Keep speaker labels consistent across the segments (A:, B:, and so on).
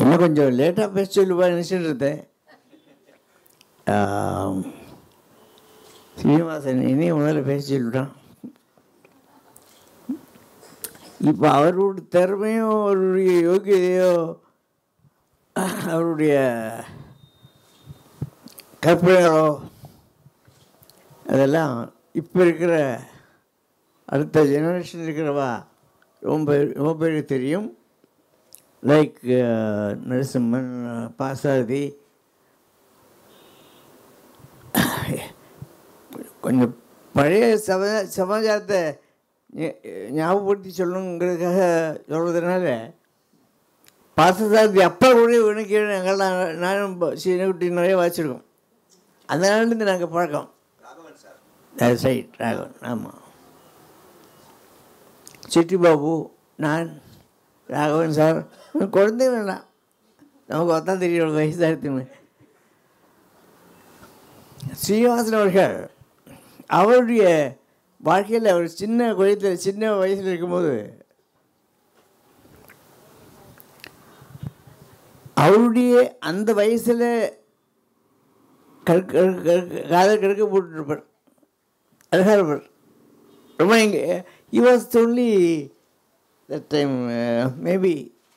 A: இன்னும் கொஞ்சம் லேட்டாக பேச சொல்லுவா நினச்சிட்டு இருந்தேன் ஆம். சீனிவாசன் இனி முதல்ல பேச சொல்லிட்டான் இப்போ அவருடைய திறமையோ அவருடைய யோகியதையோ அவருடைய கற்பனைகளோ அதெல்லாம் இப்போ இருக்கிற அடுத்த ஜெனரேஷன் இருக்கிறவா ரொம்ப ரொம்ப பேருக்கு தெரியும் லைக் நரசிம்மன் பாசாதி கொஞ்சம் பழைய சம சமாச்சாரத்தை ஞ- ஞாபகப்படுத்தி சொல்லணுங்கிறதுக்காக சொல்கிறதுனால பாசசாரதி அப்பா கூட எனக்கு நாங்கள்லாம் நானும் சீனக்குட்டி நிறைய வாசிச்சிருக்கோம் அந்த நாள்லேருந்து நாங்கள் பழக்கம் அது ரைட் ராகவன் ஆமாம் சிட்டி பாபு நான் ராகவன் சார் குழந்தை வேண்டாம் நமக்கு ஒத்தான் தெரியும் வயசாக ஸ்ரீனிவாசன் அவர்கள் அவருடைய வாழ்க்கையில் அவர் சின்ன குழந்தையில் சின்ன வயசில் இருக்கும்போது அவருடைய அந்த வயசில் கற்க காதல் கற்க போட்டுருப்பார் அழகாக இருப்பார் ரொம்ப இங்கே he was only that time uh, maybe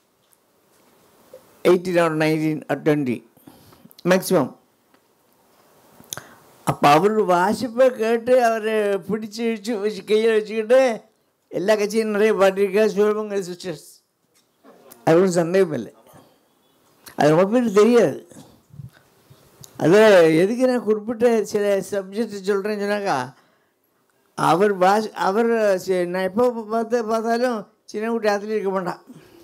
A: 18 or 19 or 20 maximum அப்போ அவர் வாசிப்பை கேட்டு அவரை பிடிச்சி வச்சு வச்சு கையில் வச்சுக்கிட்டு எல்லா கட்சியும் நிறைய பாட்டிருக்கா சிவபங்க சிஸ்டர்ஸ் அது ஒன்றும் சந்தேகம் இல்லை அது ரொம்ப பேருக்கு தெரியாது அது எதுக்கு நான் குறிப்பிட்ட சில சப்ஜெக்ட் சொல்கிறேன்னு சொன்னாக்கா அவர் பாஷ் அவர் சி- நான் எப்போ பார்த்து பார்த்தாலும் சின்ன குட்டி ஆற்றுல இருக்க மாட்டான்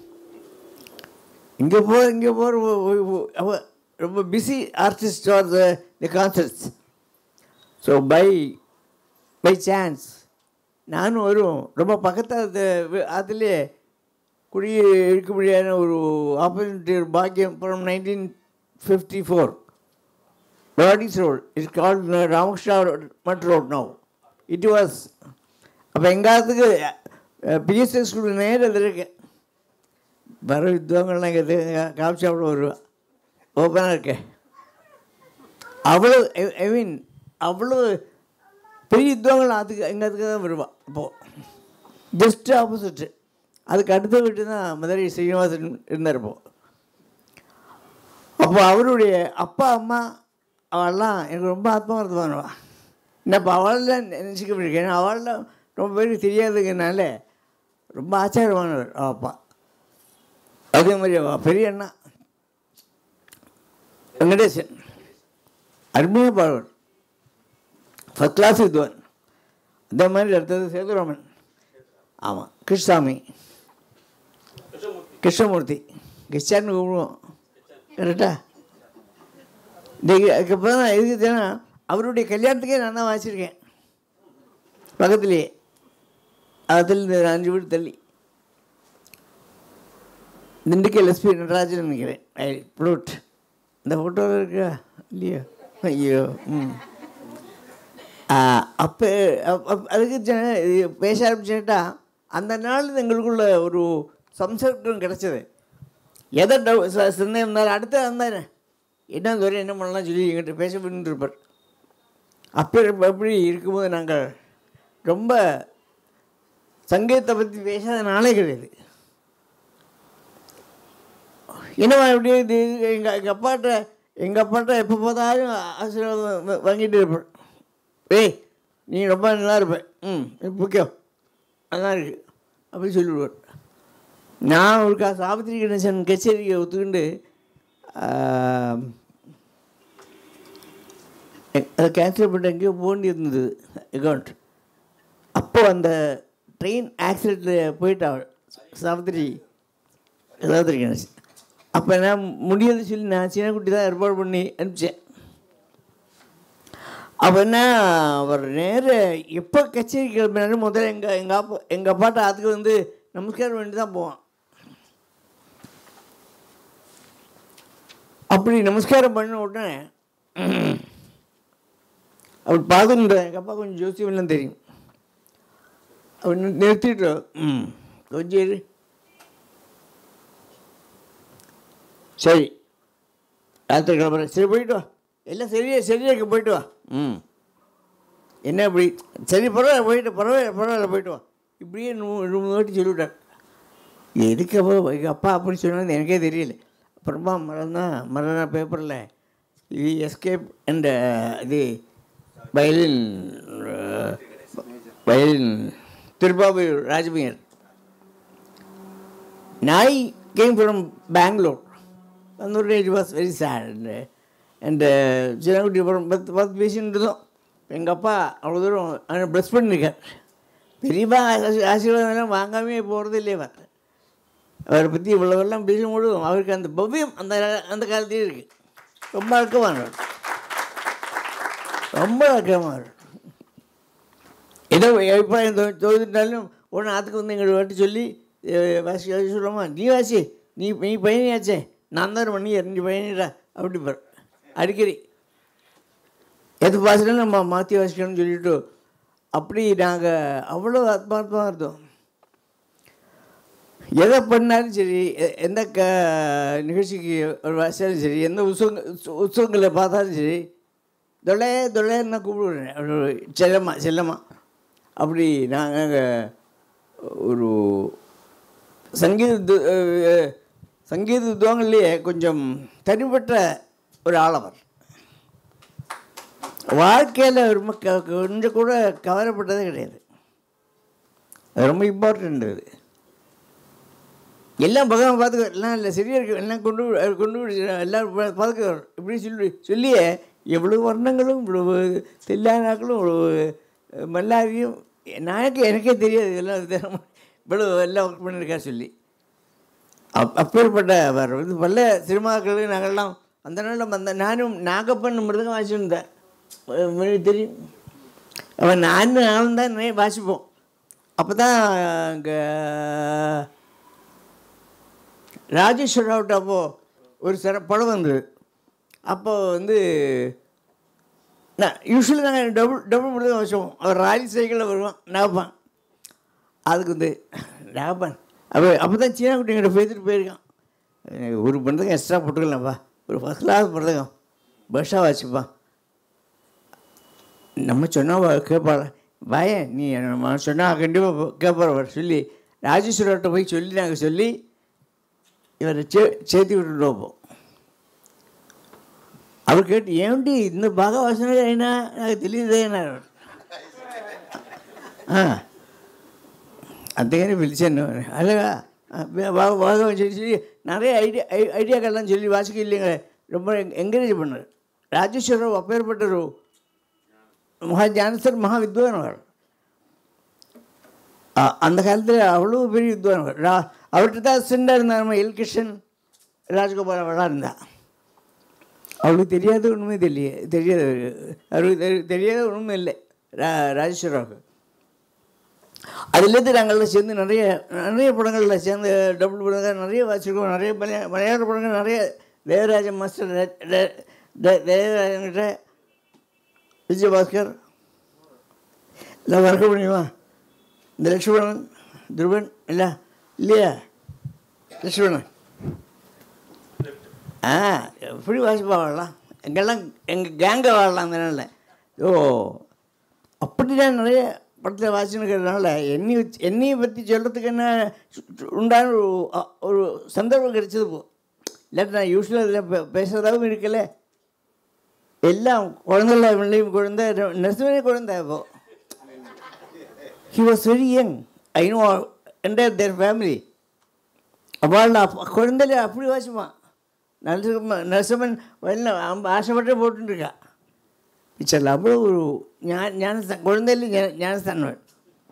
A: இங்கே போ இங்கே போகிற அவ ரொம்ப busy artist are the the concerts so by by chance நானும் வரும் ரொம்ப பக்கத்து அதுலேயே குடி இருக்க முடியாத ஒரு ஆப்பர்ச்சுனிட்டி ஒரு பாக்கியம் from nineteen fifty four Brody's Road. It's called uh, Ramakrishna Mutt Road now. It was அப்போ எங்காத்துக்கு பிஎஸ்சி ஸ்கூல் நேரம் அது இருக்கு வர வித்வாங்கள்லாம் இங்கே காஃபி சாப்பிட வருவா ஓப்பனாக இருக்கு அவ்வளோ ஐ மீன் அவ்வளோ பெரிய வித்வாங்கள் அதுக்கு எங்காத்துக்கு தான் வருவா அப்போது ஜஸ்ட் ஆப்போசிட்டு அதுக்கு அடுத்த வீட்டு தான் மதுரை ஸ்ரீனிவாசன் இருந்தார் இப்போ அப்போ அவருடைய அப்பா அம்மா அவள்லாம் எனக்கு ரொம்ப ஆத்மார்த்தமானவா நான் இப்போ அவளெல்லாம் நினச்சிக்க முடியிருக்கேன் அவள்லாம் ரொம்ப பேருக்கு தெரியாதுங்கனால ரொம்ப ஆச்சாரமானவர் அவள் அப்பா அதே மாதிரி அவள் பெரிய அண்ணா வெங்கடேசன் அருமையாக பாடுவார் ஃபஸ்ட் கிளாஸ் வித்வான் அதே மாதிரி அடுத்தது சேதுராமன் ஆமாம் கிருஷ்ணசாமி கிருஷ்ணமூர்த்தி கிருஷ்ணான்னு கூப்பிடுவோம் கரெக்டா இன்னைக்கு அதுக்கப்புறம் தான் எதுக்கு தெரியுமா அவருடைய கல்யாணத்துக்கே நான் தான் வாசிச்சிருக்கேன் பக்கத்துலேயே அதில் இந்த அஞ்சு வீடு தள்ளி திண்டுக்கல் எஸ்பி நடராஜன் நினைக்கிறேன் ஐ ப்ளூட் இந்த ஃபோட்டோவில் இருக்கா இல்லையா ஐயோ ம் அப்போ அதுக்கு ஜ- இது பேச ஆரம்பிச்சுட்டா அந்த நாள் எங்களுக்குள்ள ஒரு சம்சர்க்கம் கிடச்சது எதை டவு ச- சிந்தனை இருந்தாலும் அடுத்து வந்தானே என்ன தூரம் என்ன பண்ணலாம் சொல்லி எங்கிட்ட பேச பண்ணிட்டு இருப்பார் அப்போ அப்படி இருக்கும்போது நாங்கள் ரொம்ப சங்கீதத்தை பற்றி பேசாத நாளே கிடையாது என்னவா இப்படி இது எங்கள் எங்கள் அப்பாட்ட எங்கள் அப்பாட்ட எப்போ பார்த்தாலும் ஆசீர்வாதம் வா- வாங்கிட்டு இருப்பேன் ஏய் நீ ரொம்ப நல்லா இருப்ப ம் ஓகே நல்லா இருக்கு அப்படி சொல்லிவிடுவார் நான் ஒரு கா சாவித்திரி கணேசன் கச்சேரியை ஒத்துக்கிண்டு ஆம், எ- அதை கேன்சல் பண்ணிட்டு எங்கேயோ போக வேண்டியிருந்தது அக்கௌண்ட் அப்போ அந்த ட்ரெயின் ஆக்சிடெண்ட்டில் போயிட்டாள் சாவித்திரி சாவித்திரி கணேசன் அப்போ நான் முடியாது சொல்லி நான் சின்ன குட்டி தான் ஏற்பாடு பண்ணி அனுப்பிச்சேன் அப்போ என்ன அவர் நேர எப்போ கச்சேரி கிளம்பினாலும் முதல்ல எங்கள் எங்கள் அப்பா எங்கள் அப்பாட்ட அதுக்கு வந்து நமஸ்காரம் பண்ணி தான் போவான் அப்படி நமஸ்காரம் பண்ண உடனே அவர் பார்த்துன்ற எங்கள் அப்பா கொஞ்சம் ஜோசியம்லாம் தெரியும் அவர் நி- நிறுத்திட்டு ம் கொஞ்சம் இரு சரி ராத்திரி கிளம்புறேன் சரி போயிட்டு வா எல்லாம் சரியா சரியா இருக்கு போயிட்டு வா ம் என்ன இப்படி சரி பரவாயில்ல போயிட்டு பரவாயில்ல பரவாயில்ல போயிட்டு வா இப்படியே நூ மூணு வாட்டி சொல்லிவிட்டார் எதுக்கு அப்போ எங்கள் அப்பா அப்படி சொன்னது எனக்கே தெரியல அப்புறமா மறந்தான் மறந்தா பேப்பரில் இது எஸ்கேப் என்ற இது வயலின் வயலின் திருப்பாபுர் ராஜபியர் நாய் கேம் ஃப்ரம் பெங்களூர் வந்தோடனே it was very sad and சின்னக்குட்டி அப்புறம் பத்து பத்து பேசின்னு இருந்தோம் எங்கள் அப்பா அவ்வளோ தூரம் அவனை ப்ளஸ் பண்ணியிருக்கார் பெரியப்பா ஆசி- ஆசீர்வாதம் எல்லாம் வாங்காமே போகிறது இல்லையே அவர் அவரை பற்றி இவ்வளவெல்லாம் பேசும்போது அவருக்கு அந்த பவ்யம் அந்த அந்த காலத்திலே இருக்குது ரொம்ப அழக்கமானவர் ரொம்ப அழக்கமானவர் ஏதோ அபிப்பிராயம் தோ தோதிட்டாலும் உடனே ஆற்றுக்கு வந்து எங்களை வாட்டி சொல்லி அஹ், வாசி வாசி சொல்லாமா நீ வாசி நீ நீ பயணியாச்சே நான் தான் பண்ணி நீ பயணிடா அப்படி பார் அடிக்கடி எது வாசினாலும் நம்ம மாற்றி வாசிக்கணும்னு சொல்லிட்டு அப்படி நாங்கள் அவ்வளோ ஆத்மார்த்தமாக இருந்தோம் எதை பண்ணாலும் சரி எ- எந்த க நிகழ்ச்சிக்கு ஒரு வாசித்தாலும் சரி எந்த உற்சவங்க உற்ச- உற்சவங்களை பார்த்தாலும் சரி தொலை தொலைன்னு நான் கூப்பிடுவேன் ஒரு செல்லம்மா செல்லம்மா அப்படி நாங்கள் ஒரு சங்கீத து- அஹ், சங்கீத வித்வாங்கள்லேயே கொஞ்சம் தனிப்பட்ட ஒரு ஆளவர் வாழ்க்கையில் ரொம்ப க கொஞ்சம் கூட கவலைப்பட்டதே கிடையாது அது ரொம்ப இம்பார்ட்டண்ட் அது எல்லாம் பகவான் பார்த்துக்க எல்லாம் இல்லை சரியாக இருக்கு எல்லாம் கொண்டு வி- அவர் கொண்டு விடு எல்லாம் பா- பார்த்துக்குவார் இப்படி சொல்லி சொல்லியே எவ்வளோ வர்ணங்களும் இவ்வளவு தில்லானாக்களும் இவ்வளவு மல்லாரியும் நாளைக்கு எனக்கே தெரியாது இதெல்லாம் தினமும் இவ்வளோ எல்லாம் ஒர்க் பண்ணியிருக்கா சொல்லி அப் அப்பேற்பட்ட அவர் இது பல சினிமாக்களுக்கு நாங்கள்லாம் அந்த நாளில் அந்த நானும் நாகப்பன் மிருதகம் வாசிச்சிருந்தேன் உங்களுக்கு தெரியும் அவன் நானும் நானும் தான் நிறைய வாசிப்போம் அப்போ தான் இங்கே ராஜேஸ்வர் ராவ்ட்ட அப்போது ஒரு சிற படம் வந்தது அப்போ வந்து நான் யூஸ்வலி நாங்கள் டபுள் டபுள் மட்டும் தான் வச்சோம் அவர் ராலி சைக்கிளில் வருவான் நாகப்பான் அதுக்கு வந்து நாகப்பான் அப்போ அப்போ தான் சீனா குட்டிங்கிட்ட பேசிட்டு போயிருக்கான் எனக்கு ஒரு பண்டகம் எக்ஸ்ட்ரா போட்டுக்கலாம்ப்பா ஒரு ஃபஸ்ட் கிளாஸ் பண்டகம் பஸ்ஸாக வச்சுப்பான் நம்ம சொன்னால் கேட்பாள் பயன் நீ நம்ம சொன்னால் கண்டிப்பாக கேட்பார் சொல்லி ராஜேஸ்வரர்கிட்ட போய் சொல்லி நாங்கள் சொல்லி இவரை சே சேர்த்து விட்டுட்டு வைப்போம் அவர் கேட்டு ఏమిటి ఇంత బాగా వస్తున్నాడు అయినా నాకు తెలియదు అన్నారు ఆ, అంతేగాని పిలిచాను అలాగా ఆ, బాగా బాగా చేసి நிறைய ஐடியா ஐ- ஐடியாக்கள்லாம் சொல்லி வாசிக்க இல்லைங்க ரொம்ப என்கரேஜ் பண்ணார் ராஜேஸ்வரராவ் அப்பேற்பட்டரு மகா ஞானசர் மகா வித்வானவர் அ- அந்த காலத்தில் அவ்வளோ பெரிய வித்வானவர் ரா அவர்கிட்ட தான் அசிஸ்டண்டாக இருந்தார் நம்ம எல் கிருஷ்ணன் ராஜகோபால் அவளாக இருந்தா அவளுக்கு தெரியாத ஒன்றுமே தெரிய தெரியாது அவருக்கு தெரி- தெரியாத ஒன்றுமே இல்லை ரா ராஜேஸ்வராவுக்கு அதுலேருந்து நாங்கள்லாம் சேர்ந்து நிறைய நிறைய படங்களில் சேர்ந்து டபுள் படங்கள் நிறைய வாசிச்சிருக்கோம் நிறைய மலையா மலையாள படங்கள் நிறைய தேவராஜ மாஸ்டர் தே- தே- தே- தேவராஜன்கிட்ட விஜயபாஸ்கர் எல்லாம் மறக்க முடியுமா இந்த லட்சுமணன் துருவன் இல்லை இல்லையா லட்சுமணன் ஆ எப்படி வாசிப்பா வாழலாம் எங்கெல்லாம் எங்கள் கேங்கை வாழலாம் அந்த நாளில் ஓ அப்படி தான் நிறைய படத்தில் வாசினுக்கிறதுனால என்னை வச்சு என்னையை பற்றி சொல்கிறதுக்கு என்ன சு- சு- உண்டான ஒரு அ- ஒரு சந்தர்ப்பம் கிடைச்சது போ இல்லாட்டி நான் யூஸ்வலாக இதில் பே பேசுகிறதாகவும் இருக்கல எல்லாம் குழந்தைல பிள்ளையும் குழந்தை நெசவே குழந்தை இப்போ he was very young I know entire their family அவள் அப்ப குழந்தையில அப்படி வாசிப்பான் நரசிம்ம நரசிம்மன் வெளில அவன் ஆசைப்பட்டே போட்டுருக்கா இச்சல் அவ்வளோ ஒரு ஞா ஞானஸ்தான் குழந்தையில ஞா- ஞானஸ்தானவன்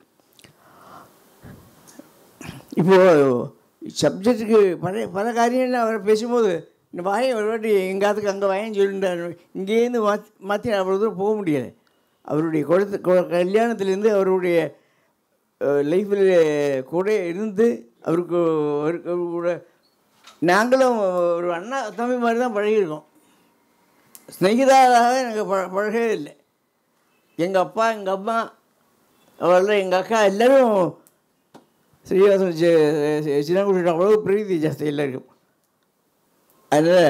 A: இப்போது சப்ஜெக்ட்டுக்கு பல பல காரியங்கள் அவரை பேசும்போது இந்த வாயை ஒரு வாட்டி எங்காத்துக்கு அங்கே வாயன்னு சொல்லிட்டாரு இங்கேருந்து மாற்றி மாற்றி அவ்வளோ தூரம் போக முடியாது அவருடைய குழந்தை கு- கல்யாணத்துலேருந்து அவருடைய லைஃப்பில் கூட இருந்து அவருக்கு அவருக்கு அவர் கூட நாங்களும் ஒரு அண்ணா தம்பி மாதிரி தான் பழகியிருக்கோம் ஸ்நேகிதாராக எனக்கு பழ பழகவே இல்லை எங்கள் அப்பா எங்கள் அம்மா அவரெல்லாம் எங்கள் அக்கா எல்லோரும் ஸ்ரீவாசன் சின்னக்குடி அவ்வளோ பிரீதி ஜாஸ்தி எல்லாருக்கும் அதில்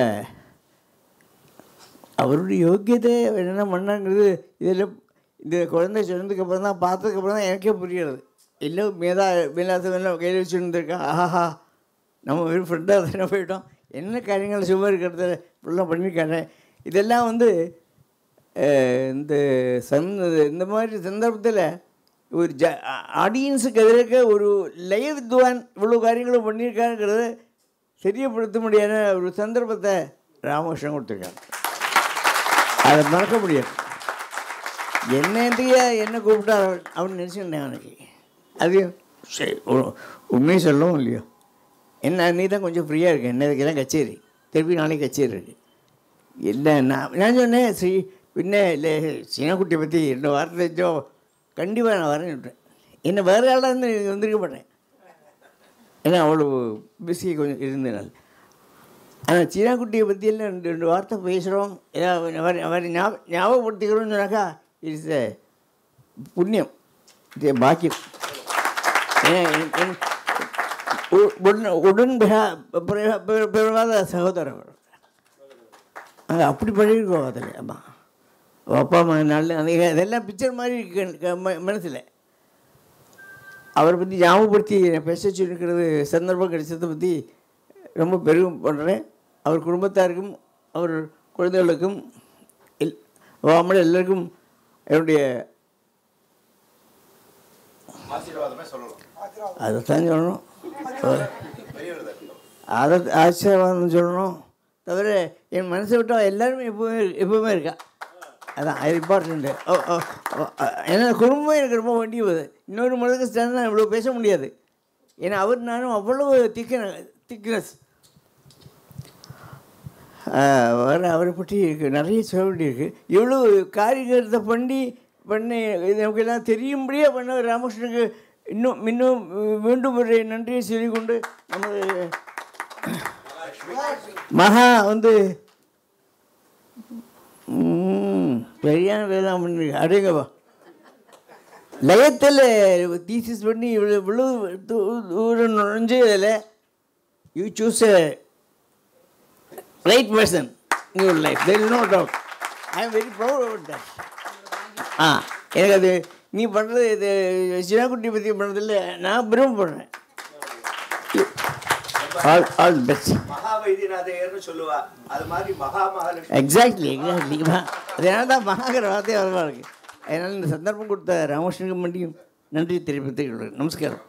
A: அவருடைய யோக்கியதை அவர் என்ன பண்ணாங்கிறது இதில் இந்த குழந்தை சொன்னதுக்கப்புறம் தான் பார்த்ததுக்கப்புறம் தான் எனக்கே புரியுறது எல்லாம் மேதா மேலாசம் எல்லாம் கையில் வச்சுருந்துருக்கா ஆஹா நம்ம வெறும் ஃப்ரெண்டாக தானே போயிட்டோம் என்ன காரியங்கள் சும்மா இருக்கிறத இப்படிலாம் பண்ணியிருக்காங்க இதெல்லாம் வந்து அஹ், இந்த சந்த இந்த மாதிரி சந்தர்ப்பத்தில் ஒரு ஜ ஆடியன்ஸுக்கு எதிர்க்க ஒரு லய வித்வான் இவ்வளோ காரியங்களும் பண்ணியிருக்காருங்கிறத தெரியப்படுத்த முடியாத ஒரு சந்தர்ப்பத்தை ராமகிருஷ்ணன் கொடுத்துருக்காங்க அதை மறக்க முடியாது என்னத்தையே என்ன கூப்பிட்டா அவன் நினச்சிருந்தேன் அவனுக்கு அது சரி உ- உண்மையை சொல்லவும் இல்லையோ என்ன நீ தான் கொஞ்சம் ஃப்ரீயாக இருக்கு என்ன இதுக்கெல்லாம் கச்சேரி திருப்பி நாளைக்கு கச்சேரி இருக்கு இல்லை நான் நான் சொன்னேன் ஸ்ரீ பின்ன இல்லை சீனக்குட்டியை பற்றி ரெண்டு வார்த்தை வச்சோ கண்டிப்பாக நான் வரேன்னு விட்டேன் என்ன வேறு ஆளாக இருந்து வந்திருக்க மாட்டேன் ஏன்னா அவ்வளோ பிஸி கொஞ்சம் இருந்தனால ஆனால் சீனாக்குட்டியை பற்றி எல்லாம் ரெண்டு ரெண்டு வார்த்தை பேசுகிறோம் ஏதாவது அவர் அவர் ஞாபக ஞாபகப்படுத்திக்கிறோம்னு சொன்னாக்கா இட்ஸ் எ புண்ணியம் இது பாக்கியம் ஏன்னா என்- என் உ- உடன் உடன் பிறா- பிற- பிற- பிறவாத சகோதரர் அவர். அங்கே அப்படி பழகிருக்கோம் அதில் ஆமாம் அப்பா அம்மா நல்ல அந்த இதெல்லாம் பிக்சர் மாதிரி இருக்கு மனசில் அவரை பற்றி ஞாபகப்படுத்தி என்னை பேச சொல்லிருக்கிறது சந்தர்ப்பம் கிடைச்சதை பற்றி ரொம்ப பெருமை பண்ணுறேன் அவர் குடும்பத்தாருக்கும் அவர் குழந்தைகளுக்கும் எல் அவமல் எல்லாருக்கும் என்னுடைய
B: ஆசீர்வாதமே சொல்லலாம்
A: அதைத்தான் சொல்லணும்
B: பெரியவர்
A: அதை ஆசீர்வாதம் சொல்லணும் தவிர என் மனசை விட்டால் எல்லாருமே எப்பவுமே எப்பவுமே இருக்கா அதான் அது இம்பார்ட்டண்ட்டு ஓ ஓ ஓ, ஏன்னா குடும்பம் எனக்கு ரொம்ப வண்டி போகுது இன்னொரு மதத்துக்கு ஸ்டாண்ட் நான் இவ்வளோ பேச முடியாது ஏன்னா அவர் நானும் அவ்வளோ திக்க திக்னஸ் வேறு அவரை பற்றி இருக்கு நிறைய சொல்ல வேண்டியிருக்கு இவ்வளோ காரியத்தை பண்ணி பண்ணி இது நமக்கு எல்லாம் தெரியும்படியாக பண்ண ராமகிருஷ்ணனுக்கு இன்னும் இன்னும் மீண்டும் ஒரு நன்றியை சொல்லிக்கொண்டு நமது மகா வந்து ம், சரியான வேலை பண்ணிருக்கு அடேங்கப்பா லயத்தில் தீசிஸ் பண்ணி இவ்வளோ இவ்வளோ தூ- தூரம் நுழைஞ்சு அதில் you choose right person in your life there is no doubt I am very proud about that ah எனக்கு அது நீ பண்ணுறது இது சினாக்குட்டி பற்றி பண்ணுறதில்ல நான் விரும்பப்படுறேன் ஆல் ஆல் பெஸ்ட்
B: மகா வைத்தியநாதையர்னு சொல்லுவா அது மாதிரி மகா மகாலட்சுமி
A: எக்ஸாக்ட்லி எக்ஸாக்ட்லி அதனால தான் மகாகர வார்த்தை வரவா இருக்குது அதனால் இந்த சந்தர்ப்பம் கொடுத்த ராமகிருஷ்ணனுக்கு மண்டியும் நன்றி தெரிவித்துக் கொள்கிறேன் நமஸ்காரம்